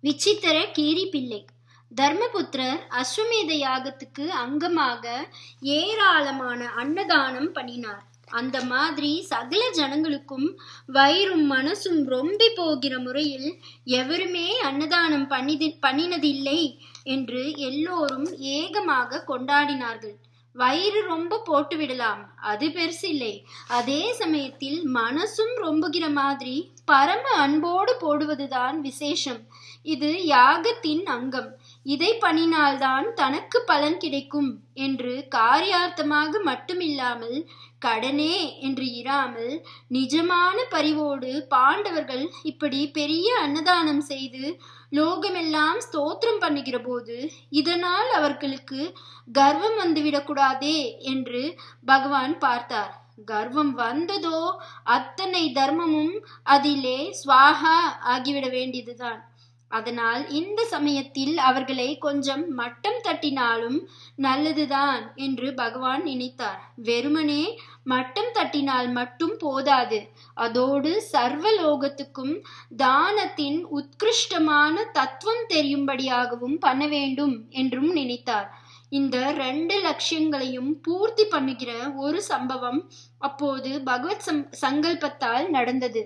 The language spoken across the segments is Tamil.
விசித்திர கீரி பிள்ளை தர்மபுத்திரர் அஸ்வமேத யாகத்துக்கு அங்கமாக ஏராளமான அன்னதானம் பண்ணினார் அந்த மாதிரி சகல ஜனங்களுக்கும் வயிறும் மனசும் ரொம்பி போகிற முறையில் எவருமே அன்னதானம் பண்ணிது பண்ணினதில்லை என்று எல்லோரும் ஏகமாக கொண்டாடினார்கள் வயிறு ரொம்ப போட்டு விடலாம் அது பெருசில்லை அதே சமயத்தில் மனசும் ரொம்புகிற மாதிரி பரம அன்போடு போடுவதுதான் விசேஷம் இது யாகத்தின் அங்கம் இதை பண்ணினால்தான் தனக்கு பலன் கிடைக்கும் என்று காரியார்த்தமாக மட்டுமில்லாமல் கடனே என்று இராமல் நிஜமான பரிவோடு பாண்டவர்கள் இப்படி பெரிய அன்னதானம் செய்து லோகமெல்லாம் ஸ்தோத்திரம் பண்ணுகிற போது இதனால் அவர்களுக்கு கர்வம் வந்துவிடக்கூடாதே என்று பகவான் பார்த்தார் கர்வம் வந்ததோ அத்தனை தர்மமும் அதிலே ஸ்வாகா ஆகிவிட வேண்டியதுதான் அதனால் இந்த சமயத்தில் அவர்களை கொஞ்சம் மட்டம் தட்டினாலும் நல்லதுதான் என்று பகவான் நினைத்தார் வெறுமனே மட்டம் தட்டினால் மட்டும் போதாது அதோடு சர்வலோகத்துக்கும் தானத்தின் உத்கிருஷ்டமான தத்துவம் தெரியும்படியாகவும் பண்ண வேண்டும் என்றும் நினைத்தார் இந்த ரெண்டு லட்சியங்களையும் பூர்த்தி பண்ணுகிற ஒரு சம்பவம் அப்போது பகவத் சம் சங்கல்பத்தால் நடந்தது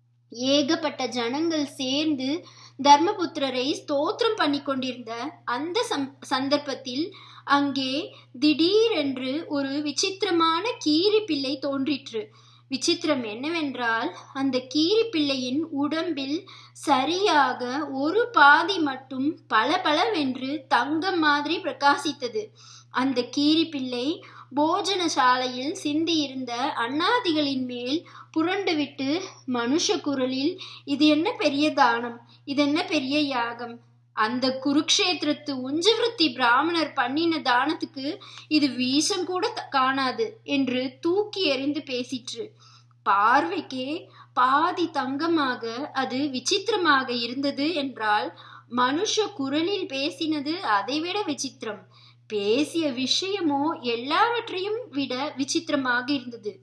ஏகப்பட்ட ஜனங்கள் சேர்ந்து தர்மபுத்திரரை ஸ்தோத்திரம் பண்ணி கொண்டிருந்த அந்த சம் சந்தர்ப்பத்தில் அங்கே திடீரென்று ஒரு விசித்திரமான கீரி பிள்ளை தோன்றிற்று விசித்திரம் என்னவென்றால் அந்த கீரி பிள்ளையின் உடம்பில் சரியாக ஒரு பாதி மட்டும் பளபளவென்று தங்கம் மாதிரி பிரகாசித்தது அந்த கீரி பிள்ளை போஜனசாலையில் சிந்தியிருந்த அண்ணாதிகளின் மேல் புரண்டுவிட்டு மனுஷ குரலில் இது என்ன பெரிய தானம் இது என்ன பெரிய யாகம் அந்த குருக்ஷேத்திரத்து உஞ்சவிருத்தி பிராமணர் பண்ணின தானத்துக்கு இது வீசம் கூட காணாது என்று தூக்கி எறிந்து பேசிற்று பார்வைக்கே பாதி தங்கமாக அது விசித்திரமாக இருந்தது என்றால் மனுஷ குரலில் பேசினது அதைவிட விசித்திரம் பேசிய விஷயமோ எல்லாவற்றையும் விட விசித்திரமாக இருந்தது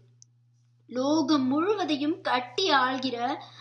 லோகம் முழுவதையும் கட்டி ஆள்கிற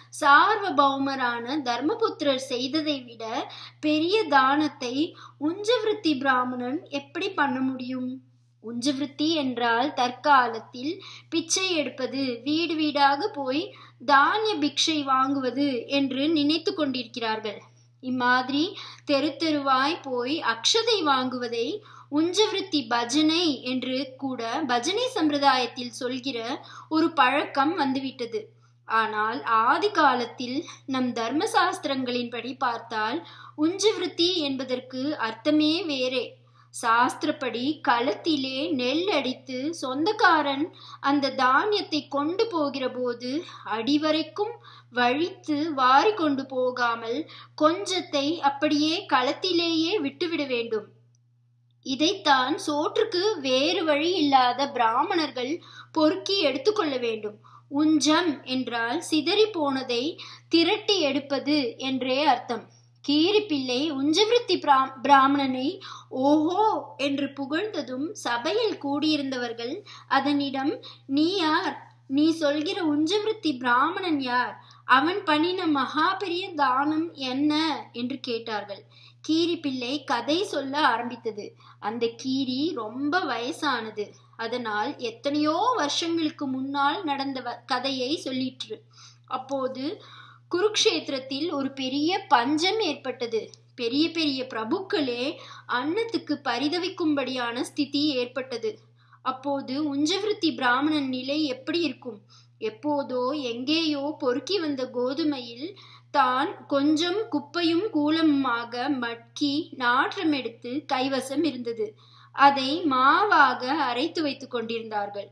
சார்வபௌமரான தர்மபுத்திரர் செய்ததை விட பெரிய தானத்தை உஞ்சவிருத்தி பிராமணன் எப்படி பண்ண முடியும் உஞ்சவிருத்தி என்றால் தற்காலத்தில் பிச்சை எடுப்பது வீடு வீடாக போய் தானிய பிக்ஷை வாங்குவது என்று நினைத்து கொண்டிருக்கிறார்கள் இம்மாதிரி தெரு தெருவாய் போய் அக்ஷதை வாங்குவதை உஞ்சவிருத்தி பஜனை என்று கூட பஜனை சம்பிரதாயத்தில் சொல்கிற ஒரு பழக்கம் வந்துவிட்டது ஆனால் ஆதி காலத்தில் நம் தர்ம சாஸ்திரங்களின்படி பார்த்தால் உஞ்சவிருத்தி என்பதற்கு அர்த்தமே வேறே சாஸ்திரப்படி களத்திலே நெல் அடித்து சொந்தக்காரன் அந்த தானியத்தை கொண்டு போகிற போது அடிவரைக்கும் வழித்து வாரி கொண்டு போகாமல் கொஞ்சத்தை அப்படியே களத்திலேயே விட்டுவிட வேண்டும் இதைத்தான் சோற்றுக்கு வேறு வழி இல்லாத பிராமணர்கள் பொறுக்கி எடுத்துக்கொள்ள வேண்டும் உஞ்சம் என்றால் சிதறி போனதை திரட்டி எடுப்பது என்றே அர்த்தம் கீரிப்பிள்ளை உஞ்சவிருத்தி பிராமணனை ஓஹோ என்று புகழ்ந்ததும் சபையில் கூடியிருந்தவர்கள் அதனிடம் நீ யார் நீ சொல்கிற உஞ்சவிருத்தி பிராமணன் யார் அவன் பண்ணின மகா பெரிய தானம் என்ன என்று கேட்டார்கள் கீரி பிள்ளை கதை சொல்ல ஆரம்பித்தது அந்த கீரி ரொம்ப வயசானது அதனால் எத்தனையோ வருஷங்களுக்கு முன்னால் நடந்த கதையை சொல்லிற்று அப்போது குருக்ஷேத்திரத்தில் ஒரு பெரிய பஞ்சம் ஏற்பட்டது பெரிய பெரிய பிரபுக்களே அன்னத்துக்கு பரிதவிக்கும்படியான ஸ்திதி ஏற்பட்டது அப்போது உஞ்சவிருத்தி பிராமணன் நிலை எப்படி இருக்கும் எப்போதோ எங்கேயோ பொறுக்கி வந்த கோதுமையில் தான் கொஞ்சம் குப்பையும் கூலமுமாக மட்கி நாற்றம் எடுத்து கைவசம் இருந்தது அதை மாவாக அரைத்து வைத்துக் கொண்டிருந்தார்கள்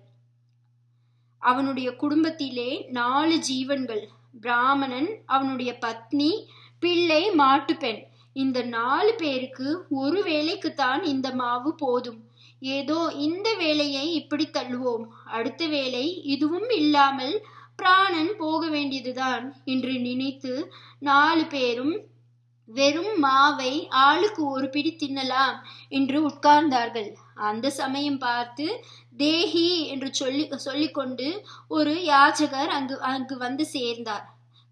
அவனுடைய குடும்பத்திலே நாலு ஜீவன்கள் பிராமணன் அவனுடைய பத்னி பிள்ளை மாட்டுப்பெண் இந்த நாலு பேருக்கு ஒரு வேலைக்குத்தான் இந்த மாவு போதும் ஏதோ இந்த வேலையை இப்படி தள்ளுவோம் அடுத்த வேலை இதுவும் இல்லாமல் பிராணன் போக வேண்டியதுதான் என்று நினைத்து நாலு பேரும் வெறும் மாவை ஆளுக்கு ஒரு பிடி தின்னலாம் என்று உட்கார்ந்தார்கள் அந்த சமயம் பார்த்து தேஹி என்று சொல்லி சொல்லிக்கொண்டு ஒரு யாச்சகர் அங்கு அங்கு வந்து சேர்ந்தார்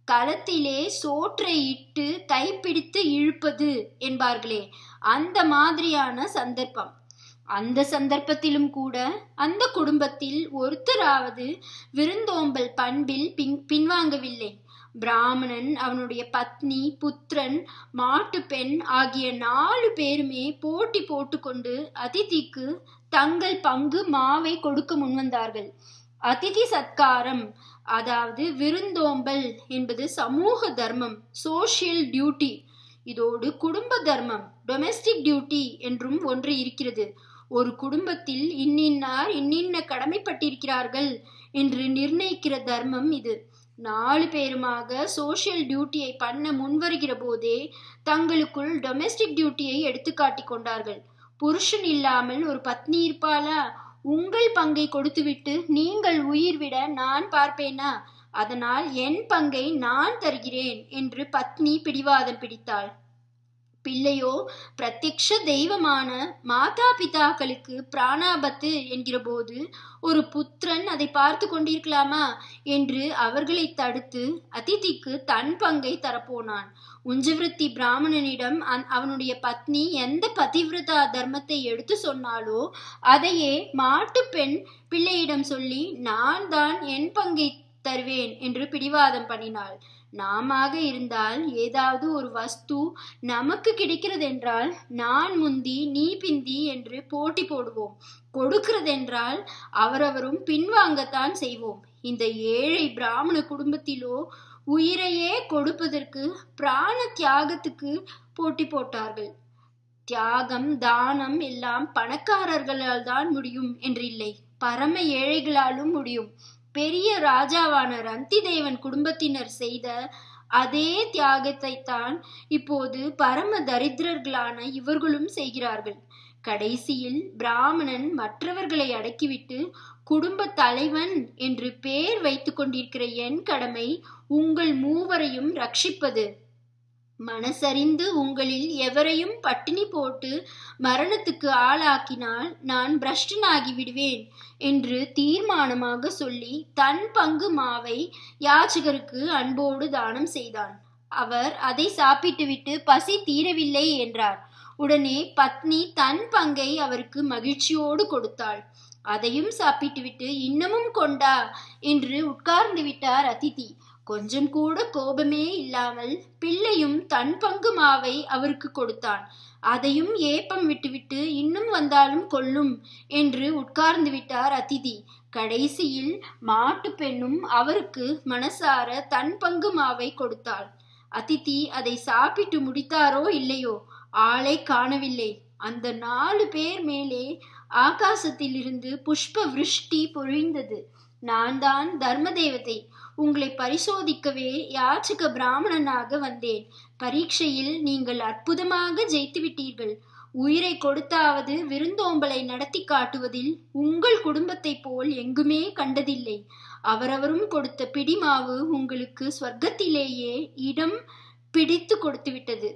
களத்திலே சோற்றை இட்டு கைப்பிடித்து இழுப்பது என்பார்களே அந்த மாதிரியான சந்தர்ப்பம் அந்த சந்தர்ப்பத்திலும் கூட அந்த குடும்பத்தில் ஒருத்தராவது விருந்தோம்பல் பண்பில் பின் பின்வாங்கவில்லை பிராமணன் அவனுடைய பத்னி புத்திரன் மாட்டு பெண் ஆகிய நாலு பேருமே போட்டி போட்டுக்கொண்டு அதிதிக்கு தங்கள் பங்கு மாவை கொடுக்க முன்வந்தார்கள் அதிதி சத்காரம் அதாவது விருந்தோம்பல் என்பது சமூக தர்மம் சோசியல் டியூட்டி இதோடு குடும்ப தர்மம் டொமெஸ்டிக் டியூட்டி என்றும் ஒன்று இருக்கிறது ஒரு குடும்பத்தில் இன்னின்னார் இன்னின்ன கடமைப்பட்டிருக்கிறார்கள் என்று நிர்ணயிக்கிற தர்மம் இது நாலு பேருமாக சோசியல் டியூட்டியை பண்ண முன்வருகிற போதே தங்களுக்குள் டொமெஸ்டிக் டியூட்டியை எடுத்து காட்டிக் கொண்டார்கள் புருஷன் இல்லாமல் ஒரு பத்னி இருப்பாளா உங்கள் பங்கை கொடுத்துவிட்டு நீங்கள் உயிர் விட நான் பார்ப்பேனா அதனால் என் பங்கை நான் தருகிறேன் என்று பத்னி பிடிவாதம் பிடித்தாள் பிள்ளையோ பிரத்யக்ஷ தெய்வமான மாதா பிதாக்களுக்கு பிராணாபத்து என்கிற போது ஒரு புத்திரன் அதை பார்த்து கொண்டிருக்கலாமா என்று அவர்களை தடுத்து அதிதிக்கு தன் பங்கை தரப்போனான் உஞ்சவிருத்தி பிராமணனிடம் அவனுடைய பத்னி எந்த பதிவிரதா தர்மத்தை எடுத்து சொன்னாலோ அதையே மாட்டு பெண் பிள்ளையிடம் சொல்லி நான் தான் என் பங்கை தருவேன் என்று பிடிவாதம் பண்ணினாள் நாம இருந்தால் ஏதாவது ஒரு வஸ்து நமக்கு கிடைக்கிறதென்றால் நான் முந்தி நீ பிந்தி என்று போட்டி போடுவோம் கொடுக்கிறதென்றால் அவரவரும் பின்வாங்கத்தான் செய்வோம் இந்த ஏழை பிராமண குடும்பத்திலோ உயிரையே கொடுப்பதற்கு பிராண தியாகத்துக்கு போட்டி போட்டார்கள் தியாகம் தானம் எல்லாம் பணக்காரர்களால் தான் முடியும் என்றில்லை பரம ஏழைகளாலும் முடியும் பெரிய ராஜாவான ரந்திதேவன் குடும்பத்தினர் செய்த அதே தியாகத்தை தான் இப்போது பரம தரித்திரர்களான இவர்களும் செய்கிறார்கள் கடைசியில் பிராமணன் மற்றவர்களை அடக்கிவிட்டு குடும்ப தலைவன் என்று பேர் வைத்துக் கொண்டிருக்கிற என் கடமை உங்கள் மூவரையும் ரட்சிப்பது மனசறிந்து உங்களில் எவரையும் பட்டினி போட்டு மரணத்துக்கு ஆளாக்கினால் நான் பிரஷ்டனாகி விடுவேன் என்று தீர்மானமாக சொல்லி தன் பங்கு மாவை யாச்சகருக்கு அன்போடு தானம் செய்தான் அவர் அதை சாப்பிட்டுவிட்டு பசி தீரவில்லை என்றார் உடனே பத்னி தன் பங்கை அவருக்கு மகிழ்ச்சியோடு கொடுத்தாள் அதையும் சாப்பிட்டுவிட்டு இன்னமும் கொண்டா என்று உட்கார்ந்து விட்டார் அதிதி கொஞ்சம் கூட கோபமே இல்லாமல் பிள்ளையும் தன் பங்கு மாவை அவருக்கு கொடுத்தான் அதையும் ஏப்பம் விட்டுவிட்டு இன்னும் வந்தாலும் கொல்லும் என்று உட்கார்ந்து விட்டார் அதிதி கடைசியில் மாட்டு பெண்ணும் அவருக்கு மனசார தன் பங்கு மாவை கொடுத்தாள் அதிதி அதை சாப்பிட்டு முடித்தாரோ இல்லையோ ஆளை காணவில்லை அந்த நாலு பேர் மேலே ஆகாசத்திலிருந்து புஷ்ப விருஷ்டி பொழிந்தது நான் தான் தர்ம தேவதை உங்களை பரிசோதிக்கவே யாச்சக பிராமணனாக வந்தேன் பரீட்சையில் நீங்கள் அற்புதமாக ஜெயித்து விட்டீர்கள் உயிரை கொடுத்தாவது விருந்தோம்பலை நடத்தி காட்டுவதில் உங்கள் குடும்பத்தை போல் எங்குமே கண்டதில்லை அவரவரும் கொடுத்த பிடிமாவு உங்களுக்கு ஸ்வர்க்கத்திலேயே இடம் பிடித்து கொடுத்து விட்டது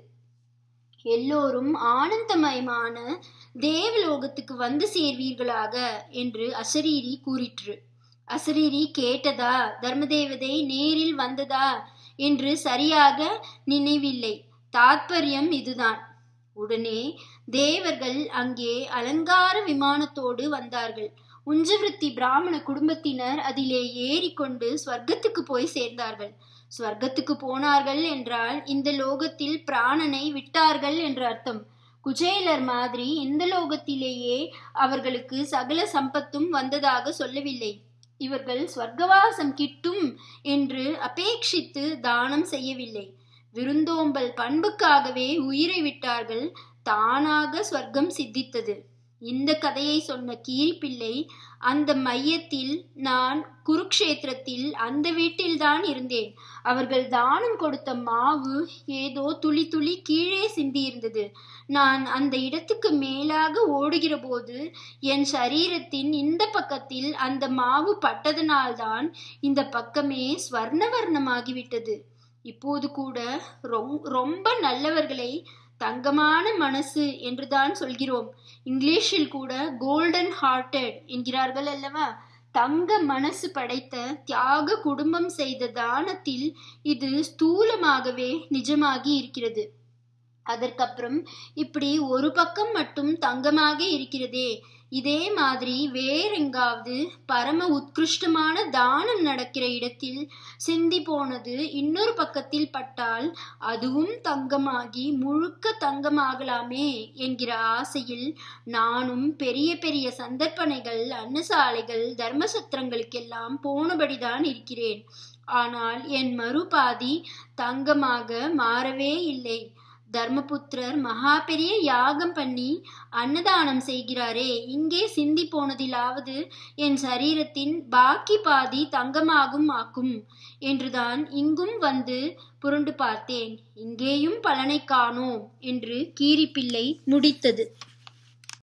எல்லோரும் ஆனந்தமயமான தேவலோகத்துக்கு வந்து சேர்வீர்களாக என்று அசரீரி கூறிற்று அசரீரி கேட்டதா தர்மதேவதை நேரில் வந்ததா என்று சரியாக நினைவில்லை தாத்பரியம் இதுதான் உடனே தேவர்கள் அங்கே அலங்கார விமானத்தோடு வந்தார்கள் உஞ்சவிருத்தி பிராமண குடும்பத்தினர் அதிலே ஏறிக்கொண்டு ஸ்வர்க்கத்துக்கு போய் சேர்ந்தார்கள் ஸ்வர்க்கத்துக்கு போனார்கள் என்றால் இந்த லோகத்தில் பிராணனை விட்டார்கள் என்று அர்த்தம் குஜேலர் மாதிரி இந்த லோகத்திலேயே அவர்களுக்கு சகல சம்பத்தும் வந்ததாக சொல்லவில்லை இவர்கள் ஸ்வர்க்கவாசம் கிட்டும் என்று அபேட்சித்து தானம் செய்யவில்லை விருந்தோம்பல் பண்புக்காகவே உயிரை விட்டார்கள் தானாக ஸ்வர்க்கம் சித்தித்தது இந்த கதையை சொன்ன கீரிப்பிள்ளை அந்த மையத்தில் நான் குருக்ஷேத்திரத்தில் அந்த வீட்டில்தான் இருந்தேன் அவர்கள் தானம் கொடுத்த மாவு ஏதோ துளி துளி கீழே சிந்தியிருந்தது நான் அந்த இடத்துக்கு மேலாக ஓடுகிற போது என் சரீரத்தின் இந்த பக்கத்தில் அந்த மாவு பட்டதனால்தான் இந்த பக்கமே ஸ்வர்ணவர்ணமாகிவிட்டது இப்போது கூட ரொம்ப நல்லவர்களை தங்கமான மனசு என்றுதான் சொல்கிறோம் இங்கிலீஷில் கூட கோல்டன் ஹார்ட்டட் என்கிறார்கள் அல்லவா தங்க மனசு படைத்த தியாக குடும்பம் செய்த தானத்தில் இது ஸ்தூலமாகவே நிஜமாகி இருக்கிறது அதற்கப்புறம் இப்படி ஒரு பக்கம் மட்டும் தங்கமாக இருக்கிறதே இதே மாதிரி வேறெங்காவது பரம உத்கிருஷ்டமான தானம் நடக்கிற இடத்தில் சிந்தி போனது இன்னொரு பக்கத்தில் பட்டால் அதுவும் தங்கமாகி முழுக்க தங்கமாகலாமே என்கிற ஆசையில் நானும் பெரிய பெரிய சந்தர்ப்பணைகள் அன்னசாலைகள் தர்மசத்திரங்களுக்கெல்லாம் போனபடிதான் இருக்கிறேன் ஆனால் என் மறுபாதி தங்கமாக மாறவே இல்லை தர்மபுத்திரர் மகா பெரிய யாகம் பண்ணி அன்னதானம் செய்கிறாரே இங்கே சிந்தி போனதிலாவது என் சரீரத்தின் பாக்கி பாதி தங்கமாகும் ஆக்கும் என்றுதான் இங்கும் வந்து புரண்டு பார்த்தேன் இங்கேயும் பலனை காணோம் என்று கீரிப்பிள்ளை முடித்தது